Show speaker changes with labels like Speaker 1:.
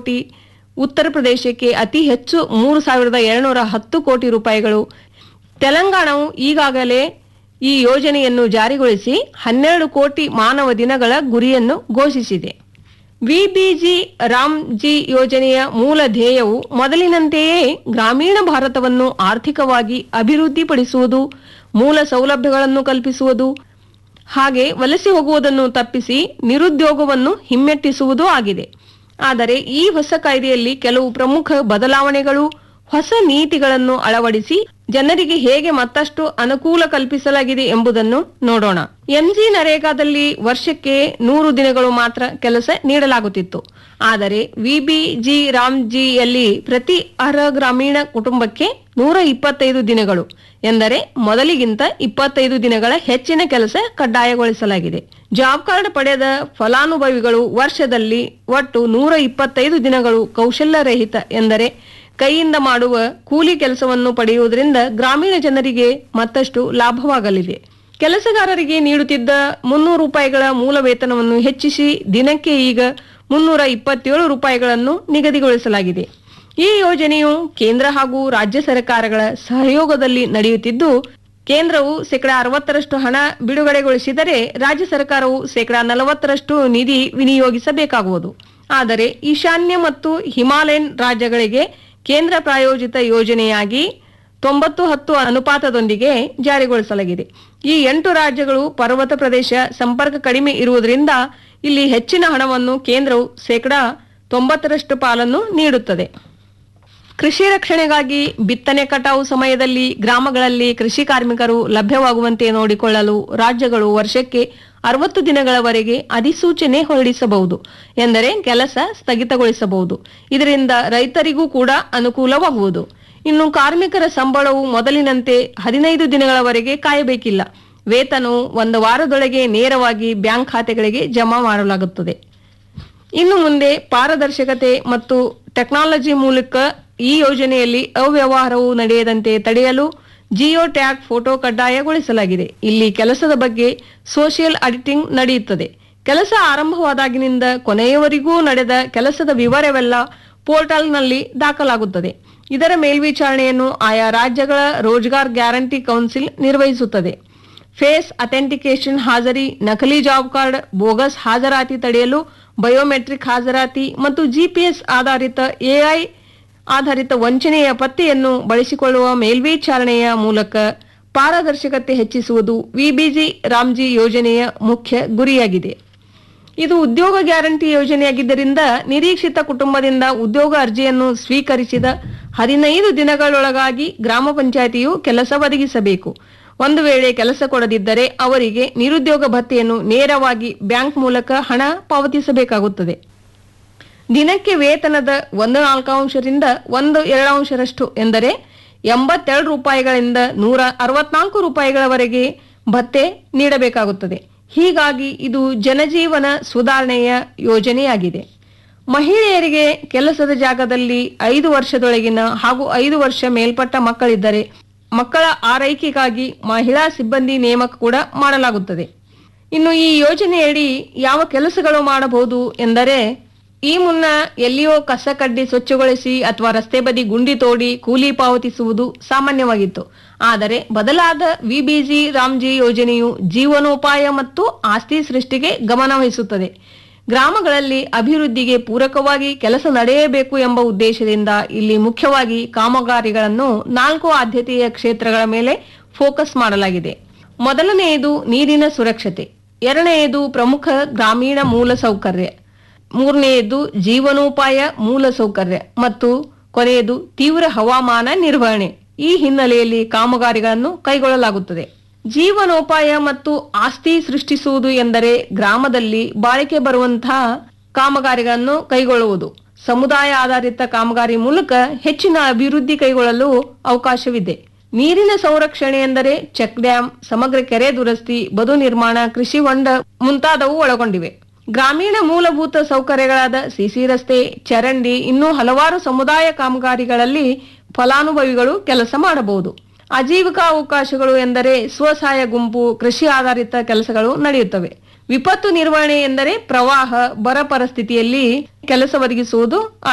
Speaker 1: ಕೋಟಿ ಉತ್ತರ ಪ್ರದೇಶಕ್ಕೆ ಅತಿ ಹೆಚ್ಚು ಮೂರು ಸಾವಿರದ ಏಳ್ನೂರ ಹತ್ತು ಕೋಟಿ ರೂಪಾಯಿಗಳು ತೆಲಂಗಾಣವು ಈಗಾಗಲೇ ಈ ಯೋಜನೆಯನ್ನು ಜಾರಿಗೊಳಿಸಿ ಹನ್ನೆರಡು ಕೋಟಿ ಮಾನವ ದಿನಗಳ ಗುರಿಯನ್ನು ಘೋಷಿಸಿದೆ ವಿಬಿಜಿ ರಾಮ್ಜಿ ಯೋಜನೆಯ ಮೂಲ ಧ್ಯೇಯವು ಮೊದಲಿನಂತೆಯೇ ಗ್ರಾಮೀಣ ಭಾರತವನ್ನು ಆರ್ಥಿಕವಾಗಿ ಅಭಿವೃದ್ಧಿಪಡಿಸುವುದು ಮೂಲ ಸೌಲಭ್ಯಗಳನ್ನು ಕಲ್ಪಿಸುವುದು ಹಾಗೆ ವಲಸೆ ಹೋಗುವುದನ್ನು ತಪ್ಪಿಸಿ ನಿರುದ್ಯೋಗವನ್ನು ಹಿಮ್ಮೆಟ್ಟಿಸುವುದೂ ಆಗಿದೆ ಆದರೆ ಈ ಹೊಸ ಕಾಯ್ದೆಯಲ್ಲಿ ಕೆಲವು ಪ್ರಮುಖ ಬದಲಾವಣೆಗಳು ಹೊಸ ನೀತಿಗಳನ್ನು ಅಳವಡಿಸಿ ಜನರಿಗೆ ಹೇಗೆ ಮತ್ತಷ್ಟು ಅನುಕೂಲ ಕಲ್ಪಿಸಲಾಗಿದೆ ಎಂಬುದನ್ನು ನೋಡೋಣ ಎಂಜಿ ನರೇಗಾದಲ್ಲಿ ವರ್ಷಕ್ಕೆ ನೂರು ದಿನಗಳು ಮಾತ್ರ ಕೆಲಸ ನೀಡಲಾಗುತ್ತಿತ್ತು ಆದರೆ ವಿಬಿಜಿ ರಾಮ್ಜಿಯಲ್ಲಿ ಪ್ರತಿ ಅರ್ಹ ಗ್ರಾಮೀಣ ಕುಟುಂಬಕ್ಕೆ ನೂರ ಇಪ್ಪತ್ತೈದು ದಿನಗಳು ಎಂದರೆ ಮೊದಲಿಗಿಂತ ಇಪ್ಪತ್ತೈದು ದಿನಗಳ ಹೆಚ್ಚಿನ ಕೆಲಸ ಕಡ್ಡಾಯಗೊಳಿಸಲಾಗಿದೆ ಜಾಬ್ ಕಾರ್ಡ್ ಪಡೆದ ಫಲಾನುಭವಿಗಳು ವರ್ಷದಲ್ಲಿ ಒಟ್ಟು ನೂರ ಇಪ್ಪತ್ತೈದು ದಿನಗಳು ಕೌಶಲ್ಯರಹಿತ ಎಂದರೆ ಕೈಯಿಂದ ಮಾಡುವ ಕೂಲಿ ಕೆಲಸವನ್ನು ಪಡೆಯುವುದರಿಂದ ಗ್ರಾಮೀಣ ಜನರಿಗೆ ಮತ್ತಷ್ಟು ಲಾಭವಾಗಲಿದೆ ಕೆಲಸಗಾರರಿಗೆ ನೀಡುತ್ತಿದ್ದ ಮುನ್ನೂರು ರೂಪಾಯಿಗಳ ಮೂಲ ವೇತನವನ್ನು ಹೆಚ್ಚಿಸಿ ದಿನಕ್ಕೆ ಈಗ ಮುನ್ನೂರ ಇಪ್ಪತ್ತೇಳು ರೂಪಾಯಿಗಳನ್ನು ನಿಗದಿಗೊಳಿಸಲಾಗಿದೆ ಈ ಯೋಜನೆಯು ಕೇಂದ್ರ ಹಾಗೂ ರಾಜ್ಯ ಸರ್ಕಾರಗಳ ಸಹಯೋಗದಲ್ಲಿ ನಡೆಯುತ್ತಿದ್ದು ಕೇಂದ್ರವು ಶೇಕಡಾ ಅರವತ್ತರಷ್ಟು ಹಣ ಬಿಡುಗಡೆಗೊಳಿಸಿದರೆ ರಾಜ್ಯ ಸರ್ಕಾರವು ಶೇಕಡಾ ನಲವತ್ತರಷ್ಟು ನಿಧಿ ವಿನಿಯೋಗಿಸಬೇಕಾಗುವುದು ಆದರೆ ಈಶಾನ್ಯ ಮತ್ತು ಹಿಮಾಲಯನ್ ರಾಜ್ಯಗಳಿಗೆ ಕೇಂದ್ರ ಪ್ರಾಯೋಜಿತ ಯೋಜನೆಯಾಗಿ ತೊಂಬತ್ತು ಹತ್ತು ಅನುಪಾತದೊಂದಿಗೆ ಜಾರಿಗೊಳಿಸಲಾಗಿದೆ ಈ ಎಂಟು ರಾಜ್ಯಗಳು ಪರ್ವತ ಪ್ರದೇಶ ಸಂಪರ್ಕ ಕಡಿಮೆ ಇರುವುದರಿಂದ ಇಲ್ಲಿ ಹೆಚ್ಚಿನ ಹಣವನ್ನು ಕೇಂದ್ರವು ಶೇಕಡಾ ತೊಂಬತ್ತರಷ್ಟು ಪಾಲನ್ನು ನೀಡುತ್ತದೆ ಕೃಷಿ ರಕ್ಷಣೆಗಾಗಿ ಬಿತ್ತನೆ ಕಟಾವು ಸಮಯದಲ್ಲಿ ಗ್ರಾಮಗಳಲ್ಲಿ ಕೃಷಿ ಕಾರ್ಮಿಕರು ಲಭ್ಯವಾಗುವಂತೆ ನೋಡಿಕೊಳ್ಳಲು ರಾಜ್ಯಗಳು ವರ್ಷಕ್ಕೆ ಅರವತ್ತು ದಿನಗಳವರೆಗೆ ಅಧಿಸೂಚನೆ ಹೊರಡಿಸಬಹುದು ಎಂದರೆ ಕೆಲಸ ಸ್ಥಗಿತಗೊಳಿಸಬಹುದು ಇದರಿಂದ ರೈತರಿಗೂ ಕೂಡ ಅನುಕೂಲವಾಗುವುದು ಇನ್ನು ಕಾರ್ಮಿಕರ ಸಂಬಳವು ಮೊದಲಿನಂತೆ ಹದಿನೈದು ದಿನಗಳವರೆಗೆ ಕಾಯಬೇಕಿಲ್ಲ ವೇತನವು ಒಂದು ವಾರದೊಳಗೆ ನೇರವಾಗಿ ಬ್ಯಾಂಕ್ ಖಾತೆಗಳಿಗೆ ಜಮಾ ಮಾಡಲಾಗುತ್ತದೆ ಇನ್ನು ಮುಂದೆ ಪಾರದರ್ಶಕತೆ ಮತ್ತು ಟೆಕ್ನಾಲಜಿ ಮೂಲಕ ಈ ಯೋಜನೆಯಲ್ಲಿ ಅವ್ಯವಹಾರವು ನಡೆಯದಂತೆ ತಡೆಯಲು ಜಿಯೋ ಟ್ಯಾಗ್ ಫೋಟೋ ಕಡ್ಡಾಯಗೊಳಿಸಲಾಗಿದೆ ಇಲ್ಲಿ ಕೆಲಸದ ಬಗ್ಗೆ ಸೋಷಿಯಲ್ ಆಡಿಟಿಂಗ್ ನಡೆಯುತ್ತದೆ ಕೆಲಸ ಆರಂಭವಾದಾಗಿನಿಂದ ಕೊನೆಯವರೆಗೂ ನಡೆದ ಕೆಲಸದ ವಿವರವೆಲ್ಲ ಪೋರ್ಟಲ್ನಲ್ಲಿ ದಾಖಲಾಗುತ್ತದೆ ಇದರ ಮೇಲ್ವಿಚಾರಣೆಯನ್ನು ಆಯಾ ರಾಜ್ಯಗಳ ರೋಜ್ಗಾರ್ ಗ್ಯಾರಂಟಿ ಕೌನ್ಸಿಲ್ ನಿರ್ವಹಿಸುತ್ತದೆ ಫೇಸ್ ಅಥೆಂಟಿಕೇಶನ್ ಹಾಜರಿ ನಕಲಿ ಜಾಬ್ ಕಾರ್ಡ್ ಬೋಗಸ್ ಹಾಜರಾತಿ ತಡೆಯಲು ಬಯೋಮೆಟ್ರಿಕ್ ಹಾಜರಾತಿ ಮತ್ತು ಜಿಪಿಎಸ್ ಆಧಾರಿತ ಎಐ ಆಧಾರಿತ ವಂಚನೆಯ ಪತ್ತೆಯನ್ನು ಬಳಸಿಕೊಳ್ಳುವ ಮೇಲ್ವಿಚಾರಣೆಯ ಮೂಲಕ ಪಾರದರ್ಶಕತೆ ಹೆಚ್ಚಿಸುವುದು ವಿಬಿಜಿ ರಾಮ್ಜಿ ಯೋಜನೆಯ ಮುಖ್ಯ ಗುರಿಯಾಗಿದೆ ಇದು ಉದ್ಯೋಗ ಗ್ಯಾರಂಟಿ ಯೋಜನೆಯಾಗಿದ್ದರಿಂದ ನಿರೀಕ್ಷಿತ ಕುಟುಂಬದಿಂದ ಉದ್ಯೋಗ ಅರ್ಜಿಯನ್ನು ಸ್ವೀಕರಿಸಿದ ಹದಿನೈದು ದಿನಗಳೊಳಗಾಗಿ ಗ್ರಾಮ ಪಂಚಾಯಿತಿಯು ಕೆಲಸ ಒದಗಿಸಬೇಕು ಒಂದು ವೇಳೆ ಕೆಲಸ ಕೊಡದಿದ್ದರೆ ಅವರಿಗೆ ನಿರುದ್ಯೋಗ ಭತ್ಯೆಯನ್ನು ನೇರವಾಗಿ ಬ್ಯಾಂಕ್ ಮೂಲಕ ಹಣ ಪಾವತಿಸಬೇಕಾಗುತ್ತದೆ ದಿನಕ್ಕೆ ವೇತನದ ಒಂದು ನಾಲ್ಕಾಂಶರಿಂದ ಒಂದು ಎರಡಾಂಶರಷ್ಟು ಎಂದರೆ ಎಂಬತ್ತೆರಡು ರೂಪಾಯಿಗಳಿಂದ ನೂರ ಅರವತ್ನಾಲ್ಕು ರೂಪಾಯಿಗಳವರೆಗೆ ಭತ್ಯೆ ನೀಡಬೇಕಾಗುತ್ತದೆ ಹೀಗಾಗಿ ಇದು ಜನಜೀವನ ಸುಧಾರಣೆಯ ಯೋಜನೆಯಾಗಿದೆ ಮಹಿಳೆಯರಿಗೆ ಕೆಲಸದ ಜಾಗದಲ್ಲಿ ಐದು ವರ್ಷದೊಳಗಿನ ಹಾಗೂ ಐದು ವರ್ಷ ಮೇಲ್ಪಟ್ಟ ಮಕ್ಕಳಿದ್ದರೆ ಮಕ್ಕಳ ಆರೈಕೆಗಾಗಿ ಮಹಿಳಾ ಸಿಬ್ಬಂದಿ ನೇಮಕ ಕೂಡ ಮಾಡಲಾಗುತ್ತದೆ ಇನ್ನು ಈ ಯೋಜನೆಯಡಿ ಯಾವ ಕೆಲಸಗಳು ಮಾಡಬಹುದು ಎಂದರೆ ಈ ಮುನ್ನ ಎಲ್ಲಿಯೋ ಕಸ ಕಡ್ಡಿ ಸ್ವಚ್ಛಗೊಳಿಸಿ ಅಥವಾ ರಸ್ತೆ ಬದಿ ಗುಂಡಿ ತೋಡಿ ಕೂಲಿ ಪಾವತಿಸುವುದು ಸಾಮಾನ್ಯವಾಗಿತ್ತು ಆದರೆ ಬದಲಾದ ವಿಬಿಜಿ ರಾಮ್ಜಿ ಯೋಜನೆಯು ಜೀವನೋಪಾಯ ಮತ್ತು ಆಸ್ತಿ ಸೃಷ್ಟಿಗೆ ಗಮನ ವಹಿಸುತ್ತದೆ ಗ್ರಾಮಗಳಲ್ಲಿ ಅಭಿವೃದ್ಧಿಗೆ ಪೂರಕವಾಗಿ ಕೆಲಸ ನಡೆಯಬೇಕು ಎಂಬ ಉದ್ದೇಶದಿಂದ ಇಲ್ಲಿ ಮುಖ್ಯವಾಗಿ ಕಾಮಗಾರಿಗಳನ್ನು ನಾಲ್ಕು ಆದ್ಯತೆಯ ಕ್ಷೇತ್ರಗಳ ಮೇಲೆ ಫೋಕಸ್ ಮಾಡಲಾಗಿದೆ ಮೊದಲನೆಯದು ನೀರಿನ ಸುರಕ್ಷತೆ ಎರಡನೆಯದು ಪ್ರಮುಖ ಗ್ರಾಮೀಣ ಮೂಲ ಸೌಕರ್ಯ ಮೂರನೆಯದು ಜೀವನೋಪಾಯ ಮೂಲ ಸೌಕರ್ಯ ಮತ್ತು ಕೊನೆಯದು ತೀವ್ರ ಹವಾಮಾನ ನಿರ್ವಹಣೆ ಈ ಹಿನ್ನೆಲೆಯಲ್ಲಿ ಕಾಮಗಾರಿಗಳನ್ನು ಕೈಗೊಳ್ಳಲಾಗುತ್ತದೆ ಜೀವನೋಪಾಯ ಮತ್ತು ಆಸ್ತಿ ಸೃಷ್ಟಿಸುವುದು ಎಂದರೆ ಗ್ರಾಮದಲ್ಲಿ ಬಾಳಿಕೆ ಬರುವಂತಹ ಕಾಮಗಾರಿಗಳನ್ನು ಕೈಗೊಳ್ಳುವುದು ಸಮುದಾಯ ಆಧಾರಿತ ಕಾಮಗಾರಿ ಮೂಲಕ ಹೆಚ್ಚಿನ ಅಭಿವೃದ್ಧಿ ಕೈಗೊಳ್ಳಲು ಅವಕಾಶವಿದೆ ನೀರಿನ ಸಂರಕ್ಷಣೆ ಎಂದರೆ ಚೆಕ್ ಡ್ಯಾಂ ಸಮಗ್ರ ಕೆರೆ ದುರಸ್ತಿ ಬದು ನಿರ್ಮಾಣ ಕೃಷಿ ಹೊಂಡ ಮುಂತಾದವು ಒಳಗೊಂಡಿವೆ ಗ್ರಾಮೀಣ ಮೂಲಭೂತ ಸೌಕರ್ಯಗಳಾದ ಸಿಸಿ ರಸ್ತೆ ಚರಂಡಿ ಇನ್ನೂ ಹಲವಾರು ಸಮುದಾಯ ಕಾಮಗಾರಿಗಳಲ್ಲಿ ಫಲಾನುಭವಿಗಳು ಕೆಲಸ ಮಾಡಬಹುದು ಆಜೀವಿಕಾ ಅವಕಾಶಗಳು ಎಂದರೆ ಸ್ವಸಹಾಯ ಗುಂಪು ಕೃಷಿ ಆಧಾರಿತ ಕೆಲಸಗಳು ನಡೆಯುತ್ತವೆ ವಿಪತ್ತು ನಿರ್ವಹಣೆ ಎಂದರೆ ಪ್ರವಾಹ ಬರ ಪರಿಸ್ಥಿತಿಯಲ್ಲಿ ಕೆಲಸ ಒದಗಿಸುವುದು